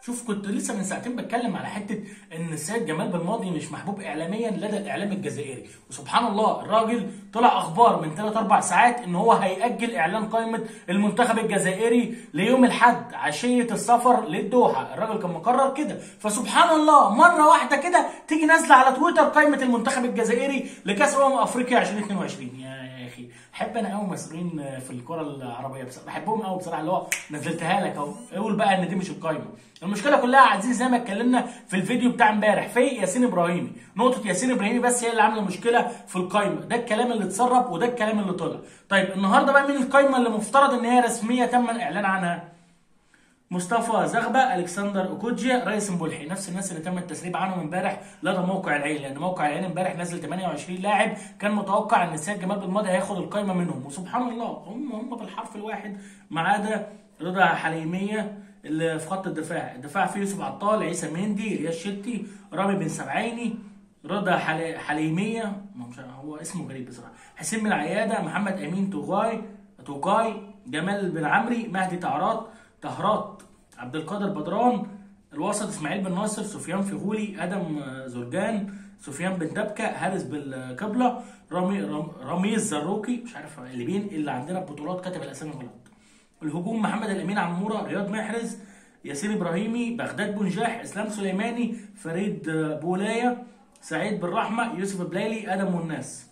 شوف كنت لسه من ساعتين بتكلم على حته ان السيد جمال بالماضي مش محبوب اعلاميا لدى الاعلام الجزائري وسبحان الله الراجل طلع اخبار من 3 4 ساعات ان هو هيأجل اعلان قائمه المنتخب الجزائري ليوم الاحد عشيه السفر للدوحه الراجل كان مقرر كده فسبحان الله مره واحده كده تيجي نازله على تويتر قائمه المنتخب الجزائري لكاس امم افريقيا 2022 يا يا اخي احب انا قوي مصريين في الكره العربيه بصراحه بحبهم قوي بصراحه اللي هو نزلتها لك اهو قول بقى ان دي مش القايمه المشكله كلها يا عزيزي زي ما اتكلمنا في الفيديو بتاع امبارح في ياسين ابراهيمي نقطه ياسين ابراهيمي بس هي اللي عامله مشكله في القايمه ده الكلام اللي اتسرب وده الكلام اللي طلع طيب النهارده بقى مين القايمه اللي مفترض ان هي رسميه تم الاعلان عنها مصطفى زغبة الكسندر اوكوجيا رئيس مبولحي نفس الناس اللي تم التسريب عنهم امبارح لدى موقع العين لان موقع العين امبارح نزل 28 لاعب كان متوقع ان السيد جمال بالماضي هياخد القايمه منهم وسبحان الله هم هم بالحرف الواحد ما عدا رضا حليميه اللي في خط الدفاع الدفاع فيه يوسف عطال عيسى مندي رياض شتي رامي بن سبعيني رضا حلي... حليميه مش هو اسمه غريب بصراحه حسين بن عياده محمد امين توغاي توغاي جمال بن عمري مهدي طهرات طهرات عبد القادر بدران الوسط اسماعيل بن ناصر سفيان فغولي ادم زرجان سفيان بن دبكه هارس بالقبله رامي رام رميز زروكي مش عارف اللي بين اللي عندنا بطولات كتب الاسامي غلط الهجوم محمد الامين عموره رياض محرز ياسين ابراهيمي بغداد بنجاح اسلام سليماني فريد بولايه سعيد بالرحمه يوسف بلالي ادم والناس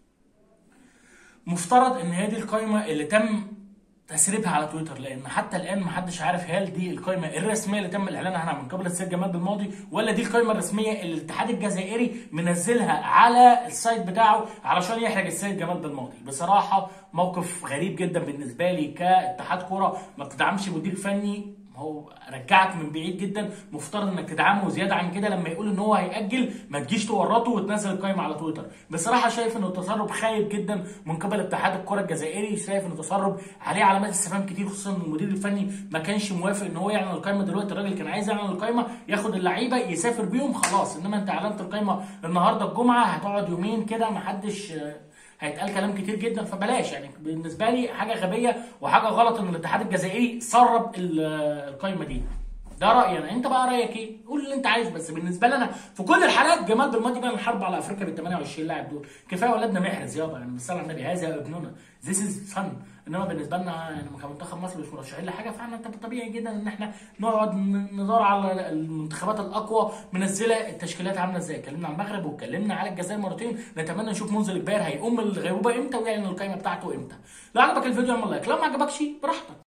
مفترض ان هي دي القائمه اللي تم تسريبها على تويتر لان حتى الان محدش عارف هل دي القائمه الرسميه اللي تم الاعلان عنها من قبل السيد جمال بالماضي ولا دي القائمه الرسميه اللي الاتحاد الجزائري منزلها على السايت بتاعه علشان يحرج السيد جمال بالماضي بصراحه موقف غريب جدا بالنسبه لي كاتحاد كوره ما بتدعمش مدير فني هو رجعك من بعيد جدا مفترض انك تدعمه زياده عن كده لما يقول ان هو هيأجل ما تجيش تورطه وتنزل القائمه على تويتر بصراحه شايف انه تصرف خايب جدا من قبل اتحاد الكره الجزائري شايف انه تصرف عليه علامات استفهام كتير خصوصا ان المدير الفني ما كانش موافق ان هو يعلن القائمه دلوقتي الراجل كان عايز يعلن القائمه ياخد اللعيبه يسافر بيهم خلاص انما انت اعلنت القائمه النهارده الجمعه هتقعد يومين كده ما حدش هيتقال كلام كتير جدا فبلاش يعني بالنسبه لي حاجه غبيه وحاجه غلط ان الاتحاد الجزائري سرب القايمه دي ده رايي انا انت بقى رايك ايه قول اللي انت عايزه بس بالنسبه لي انا في كل الحالات جمال بالماضي بقى الحرب على افريقيا بال 28 لاعب دول كفايه ولادنا محرز يابا يعني بالصلاه على النبي هذا ابننا ذيس از فن انما بالنسبه لنا يعني كمنتخب مصر مش مرشحين لحاجه فاحنا طبيعي جدا ان احنا نقعد ندور على المنتخبات الاقوى منزله التشكيلات عامله ازاي اتكلمنا عن المغرب واتكلمنا على الجزائر مرتين نتمنى نشوف منذر الجبار هيقوم من الغيبوبه امتى ويعلن القائمه بتاعته امتى لو عجبك الفيديو اعمل لايك لو ما عجبكش براحتك